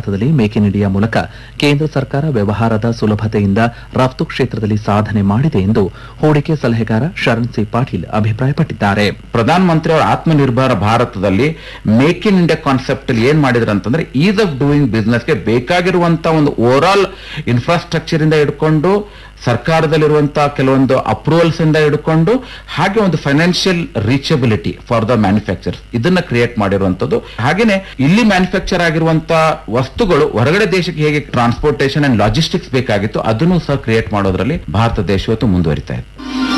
ಭಾರತದಲ್ಲಿ make in India ಮೂಲಕ ಕೇಂದ್ರ ಸರ್ಕಾರ ವ್ಯವಹಾರದ ಸುಲಭತೆಯಿಂದ ರಫ್ತು ಕ್ಷೇತ್ರದಲ್ಲಿ ಸಾಧನೆ ಮಾಡಿದೆ ಎಂದು ಹೂಡಿಕೆ ಸಲಹೆಗಾರ ಶರಣ್ ಸಿ ಪಾಟೀಲ್ ಅಭಿಪ್ರಾಯಪಟ್ಟಿದ್ದಾರೆ ಪ್ರಧಾನ ಮಂತ್ರಿ ಅವರ ಆತ್ಮನಿರ್ಭರ ಭಾರತದಲ್ಲಿ ಮೇಕ್ ಇನ್ ಇಂಡಿಯಾ ಕಾನ್ಸೆಪ್ಟ್ ಅಲ್ಲಿ ಏನ್ ಮಾಡಿದ್ರು ಅಂತಂದ್ರೆ ಈಸ್ ಆಫ್ ಡೂಯಿಂಗ್ ಬಿಸ್ನೆಸ್ ಗೆ ಬೇಕಾಗಿರುವಂತಹ ಒಂದು ಓವರ್ ಆಲ್ ಇನ್ಫ್ರಾಸ್ಟ್ರಕ್ಚರ್ ಇಂದ ಹಿಡ್ಕೊಂಡು ಸರ್ಕಾರದಲ್ಲಿರುವಂತಹ ಕೆಲವೊಂದು ಅಪ್ರೂವಲ್ಸ್ ಇಂದ ಹಿಡ್ಕೊಂಡು ಹಾಗೆ ಒಂದು financial reachability for the manufacture ಇದನ್ನ ಕ್ರಿಯೇಟ್ ಮಾಡಿರುವಂತದ್ದು ಹಾಗೇನೆ ಇಲ್ಲಿ ಮ್ಯಾನುಫ್ಯಾಕ್ಚರ್ ಆಗಿರುವಂತಹ ವಸ್ತುಗಳು ಹೊರಗಡೆ ದೇಶಕ್ಕೆ ಹೇಗೆ ಟ್ರಾನ್ಸ್ಪೋರ್ಟೇಷನ್ ಅಂಡ್ ಲಾಜಿಸ್ಟಿಕ್ಸ್ ಬೇಕಾಗಿತ್ತು ಅದನ್ನು ಸಹ ಕ್ರಿಯೇಟ್ ಮಾಡೋದ್ರಲ್ಲಿ ಭಾರತ ದೇಶ ಇವತ್ತು ಮುಂದುವರಿತಾ ಇದೆ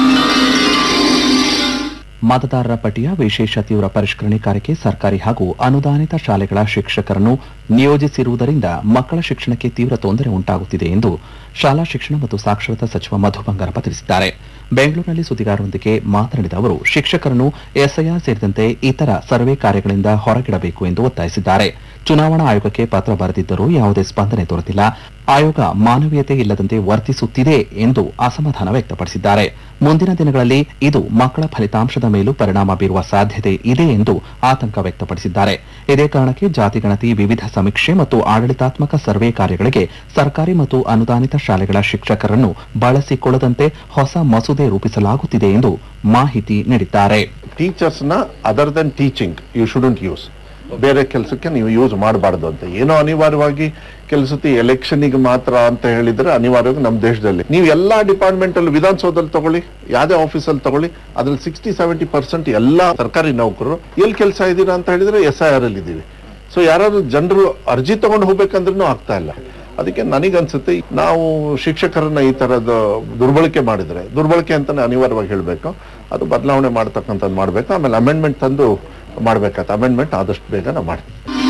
ಮತದಾರರ ಪಟ್ಟಿಯ ವಿಶೇಷ ತೀವ್ರ ಪರಿಷ್ಕರಣೆ ಕಾರ್ಯಕ್ಕೆ ಸರ್ಕಾರಿ ಹಾಗೂ ಅನುದಾನಿತ ಶಾಲೆಗಳ ಶಿಕ್ಷಕರನ್ನು ನಿಯೋಜಿಸಿರುವುದರಿಂದ ಮಕ್ಕಳ ಶಿಕ್ಷಣಕ್ಕೆ ತೀವ್ರ ತೊಂದರೆ ಉಂಟಾಗುತ್ತಿದೆ ಎಂದು ಶಾಲಾ ಶಿಕ್ಷಣ ಮತ್ತು ಸಾಕ್ಷರತಾ ಸಚಿವ ಮಧು ಬಂಗಾರಪ್ಪ ತಿಳಿಸಿದ್ದಾರೆ ಬೆಂಗಳೂರಿನಲ್ಲಿ ಸುದ್ದಿಗಾರರೊಂದಿಗೆ ಮಾತನಾಡಿದ ಅವರು ಶಿಕ್ಷಕರನ್ನು ಎಸ್ಐಆರ್ ಸೇರಿದಂತೆ ಇತರ ಸರ್ವೆ ಕಾರ್ಯಗಳಿಂದ ಹೊರಗಿಡಬೇಕು ಎಂದು ಒತ್ತಾಯಿಸಿದ್ದಾರೆ ಚುನಾವಣಾ ಆಯೋಗಕ್ಕೆ ಪತ್ರ ಬರೆದಿದ್ದರೂ ಯಾವುದೇ ಸ್ಪಂದನೆ ದೊರೆತಿಲ್ಲ ಆಯೋಗ ಮಾನವೀಯತೆ ಇಲ್ಲದಂತೆ ವರ್ತಿಸುತ್ತಿದೆ ಎಂದು ಅಸಮಾಧಾನ ವ್ಯಕ್ತಪಡಿಸಿದ್ದಾರೆ ಮುಂದಿನ ದಿನಗಳಲ್ಲಿ ಇದು ಮಕ್ಕಳ ಫಲಿತಾಂಶದ ಮೇಲೂ ಪರಿಣಾಮ ಬೀರುವ ಸಾಧ್ಯತೆ ಇದೆ ಎಂದು ಆತಂಕ ವ್ಯಕ್ತಪಡಿಸಿದ್ದಾರೆ ಇದೇ ಕಾರಣಕ್ಕೆ ಜಾತಿ ಗಣತಿ ವಿವಿಧ ಸಮೀಕ್ಷೆ ಮತ್ತು ಆಡಳಿತಾತ್ಮಕ ಸರ್ವೆ ಕಾರ್ಯಗಳಿಗೆ ಸರ್ಕಾರಿ ಮತ್ತು ಅನುದಾನಿತ ಶಾಲೆಗಳ ಶಿಕ್ಷಕರನ್ನು ಬಳಸಿಕೊಳ್ಳದಂತೆ ಹೊಸ ಮಸೂದೆ ರೂಪಿಸಲಾಗುತ್ತಿದೆ ಎಂದು ಮಾಹಿತಿ ನೀಡಿದ್ದಾರೆ ಟೀಚರ್ಸ್ ನ other than teaching you shouldn't use ಬೇರೆ ಕೆಲಸಕ್ಕೆ ನೀವು ಯೂಸ್ ಮಾಡಬಾರ್ದು ಅಂತ ಏನೋ ಅನಿವಾರ್ಯವಾಗಿ ಕೆಲಸತಿ ಎಲೆಕ್ಷನ್ಗೆ ಮಾತ್ರ ಅಂತ ಹೇಳಿದ್ರೆ ಅನಿವಾರ್ಯವಾಗಿ ನಮ್ಮ ದೇಶದಲ್ಲಿ ನೀವು ಎಲ್ಲಾ ಡಿಪಾರ್ಟ್ಮೆಂಟ್ ಅಲ್ಲಿ ವಿಧಾನಸೌಧದಲ್ಲಿ ತಗೊಳ್ಳಿ ಯಾವ್ದೇ ಆಫೀಸಲ್ಲಿ ತಗೊಳ್ಳಿ ಅದ್ರಲ್ಲಿ ಸಿಕ್ಸ್ಟಿ ಸೆವೆಂಟಿ ಪರ್ಸೆಂಟ್ ಎಲ್ಲಾ ಸರ್ಕಾರಿ ನೌಕರರು ಎಲ್ಲಿ ಕೆಲಸ ಇದ್ದೀರಾ ಅಂತ ಹೇಳಿದ್ರೆ ಎಸ್ ಐ ಆರ್ ಅಲ್ಲಿ ಇದ್ದೀವಿ ಸೊ ಯಾರಾದ್ರೂ ಜನರು ಅರ್ಜಿ ತಗೊಂಡು ಹೋಗ್ಬೇಕಂದ್ರೂ ಆಗ್ತಾ ಇಲ್ಲ ಅದಕ್ಕೆ ನನಗನ್ಸುತ್ತೆ ನಾವು ಶಿಕ್ಷಕರನ್ನ ಈ ತರದ ದುರ್ಬಳಕೆ ಮಾಡಿದ್ರೆ ದುರ್ಬಳಕೆ ಅಂತಾನೆ ಅನಿವಾರ್ಯವಾಗಿ ಹೇಳಬೇಕು ಅದು ಬದಲಾವಣೆ ಮಾಡ್ತಕ್ಕಂಥದ್ದು ಮಾಡ್ಬೇಕು ಆಮೇಲೆ ಅಮೆಂಡ್ಮೆಂಟ್ ತಂದು ಮಾಡ್ಬೇಕಾತ ಅಮೆಂಡ್ಮೆಂಟ್ ಆದಷ್ಟು ಬೇಗ ನಾವು ಮಾಡ್ತೀವಿ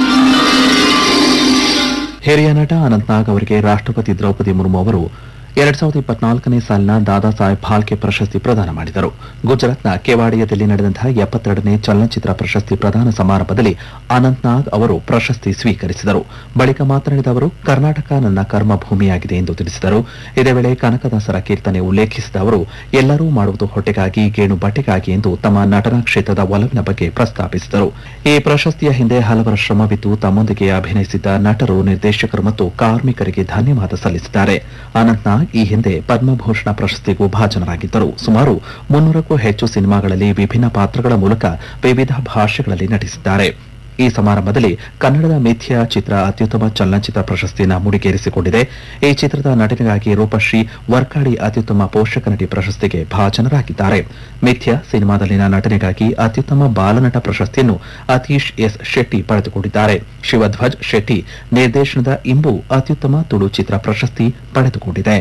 ಹಿರಿಯ ನಟ ಅನಂತ್ನಾಗ್ ಅವರಿಗೆ ರಾಷ್ಟ್ರಪತಿ ದ್ರೌಪದಿ ಮುರ್ಮು ಅವರು ಎರಡ್ ಸಾವಿರದ ಇಪ್ಪತ್ನಾಲ್ಕನೇ ಸಾಲಿನ ದಾದಾ ಸಾಹೇಬ್ ಫಾಲ್ಕೆ ಪ್ರಶಸ್ತಿ ಪ್ರದಾನ ಮಾಡಿದರು ಗುಜರಾತ್ನ ಕೆವಾಡಿಯಾದಲ್ಲಿ ನಡೆದಂತಹ ಎಪ್ಪತ್ತೆರಡನೇ ಚಲನಚಿತ್ರ ಪ್ರಶಸ್ತಿ ಪ್ರದಾನ ಸಮಾರಂಭದಲ್ಲಿ ಅನಂತ್ನಾಗ್ ಅವರು ಪ್ರಶಸ್ತಿ ಸ್ವೀಕರಿಸಿದರು ಬಳಿಕ ಮಾತನಾಡಿದ ಅವರು ಕರ್ನಾಟಕ ನನ್ನ ಕರ್ಮಭೂಮಿಯಾಗಿದೆ ಎಂದು ತಿಳಿಸಿದರು ಇದೇ ವೇಳೆ ಕನಕದಾಸರ ಕೀರ್ತನೆ ಉಲ್ಲೇಖಿಸಿದ ಅವರು ಎಲ್ಲರೂ ಮಾಡುವುದು ಹೊಟ್ಟೆಗಾಗಿ ಗೇಣು ಬಟ್ಟೆಗಾಗಿ ಎಂದು ತಮ್ಮ ನಟನಾ ಕ್ಷೇತ್ರದ ಒಲವಿನ ಬಗ್ಗೆ ಪ್ರಸ್ತಾಪಿಸಿದರು ಈ ಪ್ರಶಸ್ತಿಯ ಹಿಂದೆ ಹಲವರ ಶ್ರಮವಿದ್ದು ತಮ್ಮೊಂದಿಗೆ ಅಭಿನಯಿಸಿದ್ದ ನಟರು ನಿರ್ದೇಶಕರು ಮತ್ತು ಕಾರ್ಮಿಕರಿಗೆ ಧನ್ಯವಾದ ಸಲ್ಲಿಸಿದ್ದಾರೆ ಅನಂತ್ನಾಗ್ ಈ ಹಿಂದೆ ಪದ್ಮಭೂಷಣ ಪ್ರಶಸ್ತಿಗೂ ಭಾಜನರಾಗಿದ್ದರು ಸುಮಾರು ಮುನ್ನೂರಕ್ಕೂ ಹೆಚ್ಚು ಸಿನಿಮಾಗಳಲ್ಲಿ ವಿಭಿನ್ನ ಪಾತ್ರಗಳ ಮೂಲಕ ವಿವಿಧ ಭಾಷೆಗಳಲ್ಲಿ ನಟಿಸಿದ್ದಾರೆ ಈ ಸಮಾರಂಭದಲ್ಲಿ ಕನ್ನಡದ ಮಿಥ್ಯಾ ಚಿತ್ರ ಅತ್ಯುತ್ತಮ ಚಲನಚಿತ್ರ ಪ್ರಶಸ್ತಿಯನ್ನು ಮುಡಿಗೇರಿಸಿಕೊಂಡಿದೆ ಈ ಚಿತ್ರದ ನಟನೆಗಾಗಿ ರೂಪಶ್ರೀ ವರ್ಕಾಡಿ ಅತ್ಯುತ್ತಮ ಪೋಷಕ ನಟಿ ಪ್ರಶಸ್ತಿಗೆ ಭಾಜನರಾಗಿದ್ದಾರೆ ಮಿಥ್ಯಾ ಸಿನಿಮಾದಲ್ಲಿನ ನಟನೆಗಾಗಿ ಅತ್ಯುತ್ತಮ ಬಾಲನಟ ಪ್ರಶಸ್ತಿಯನ್ನು ಅತೀಶ್ ಎಸ್ ಶೆಟ್ಟಿ ಪಡೆದುಕೊಂಡಿದ್ದಾರೆ ಶಿವಧ್ವಜ್ ಶೆಟ್ಟಿ ನಿರ್ದೇಶನದ ಇಂಬು ಅತ್ಯುತ್ತಮ ತುಳು ಚಿತ್ರ ಪ್ರಶಸ್ತಿ ಪಡೆದುಕೊಂಡಿದೆ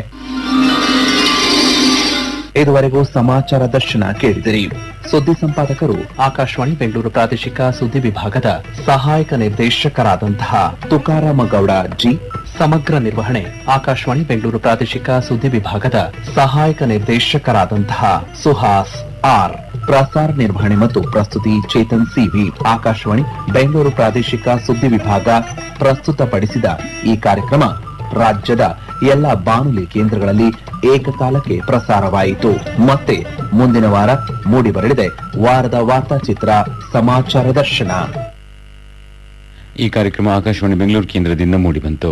ಇದುವರೆಗೂ ಸಮಾಚಾರ ದರ್ಶನ ಕೇಳಿದಿರಿ ಸುದ್ದಿ ಸಂಪಾದಕರು ಆಕಾಶವಾಣಿ ಬೆಂಗಳೂರು ಪ್ರಾದೇಶಿಕ ಸುದ್ದಿ ವಿಭಾಗದ ಸಹಾಯಕ ನಿರ್ದೇಶಕರಾದಂತಹ ತುಕಾರಾಮ ಗೌಡ ಜಿ ಸಮಗ್ರ ನಿರ್ವಹಣೆ ಆಕಾಶವಾಣಿ ಬೆಂಗಳೂರು ಪ್ರಾದೇಶಿಕ ಸುದ್ದಿ ವಿಭಾಗದ ಸಹಾಯಕ ನಿರ್ದೇಶಕರಾದಂತಹ ಸುಹಾಸ್ ಆರ್ ಪ್ರಸಾರ ನಿರ್ವಹಣೆ ಮತ್ತು ಪ್ರಸ್ತುತಿ ಚೇತನ್ ಸಿವಿ ಆಕಾಶವಾಣಿ ಬೆಂಗಳೂರು ಪ್ರಾದೇಶಿಕ ಸುದ್ದಿ ವಿಭಾಗ ಪ್ರಸ್ತುತಪಡಿಸಿದ ಈ ಕಾರ್ಯಕ್ರಮ ರಾಜ್ಯದ ಎಲ್ಲ ಬಾನುಲಿ ಕೇಂದ್ರಗಳಲ್ಲಿ ಏಕಕಾಲಕ್ಕೆ ಪ್ರಸಾರವಾಯಿತು ಮತ್ತೆ ಮುಂದಿನ ವಾರ ಮೂಡಿಬರಲಿದೆ ವಾರದ ವಾರ್ತಾಚಿತ್ರ ಸಮಾಚಾರ ದರ್ಶನ ಈ ಕಾರ್ಯಕ್ರಮ ಆಕಾಶವಾಣಿ ಬೆಂಗಳೂರು ಕೇಂದ್ರದಿಂದ ಮೂಡಿಬಂತು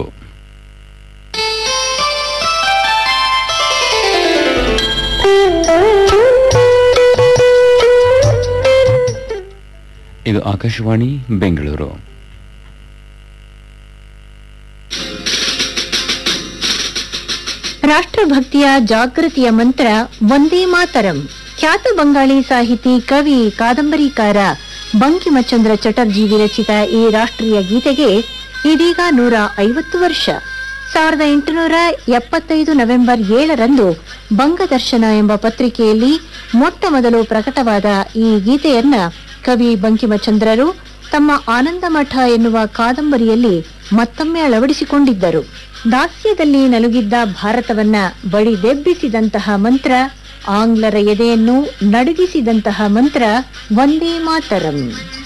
ಇದು ಆಕಾಶವಾಣಿ ಬೆಂಗಳೂರು ರಾಷ್ಟ್ರಭಕ್ತಿಯ ಜಾಗೃತಿಯ ಮಂತ್ರ ಒಂದೇ ಮಾತರಂ ಖ್ಯಾತ ಬಂಗಾಳಿ ಸಾಹಿತಿ ಕವಿ ಕಾದಂಬರಿಕಾರ ಬಂಕಿಮಚಂದ್ರ ಚಟರ್ಜಿ ವಿರಚಿತ ಈ ರಾಷ್ಟ್ರೀಯ ಗೀತೆಗೆ ಇದೀಗ ನೂರ ಐವತ್ತು ವರ್ಷ ಸಾವಿರದ ಎಂಟುನೂರ ಎಪ್ಪತ್ತೈದು ನವೆಂಬರ್ ಏಳರಂದು ಬಂಗದರ್ಶನ ಎಂಬ ಪತ್ರಿಕೆಯಲ್ಲಿ ಮೊಟ್ಟ ಮೊದಲು ಪ್ರಕಟವಾದ ಈ ಗೀತೆಯನ್ನ ಕವಿ ಬಂಕಿಮಚಂದ್ರರು ತಮ್ಮ ಆನಂದಮಠ ಎನ್ನುವ ಕಾದಂಬರಿಯಲ್ಲಿ ಮತ್ತೊಮ್ಮೆ ಅಳವಡಿಸಿಕೊಂಡಿದ್ದರು ದಾಸ್ಯದಲ್ಲಿ ನಲುಗಿದ್ದ ಭಾರತವನ್ನ ಬಡಿದೆಬ್ಬಿಸಿದಂತಹ ಮಂತ್ರ ಆಂಗ್ಲರ ಎದೆಯನ್ನು ನಡುಗಿಸಿದಂತಹ ಮಂತ್ರ ವಂದೇ ಮಾತರಂ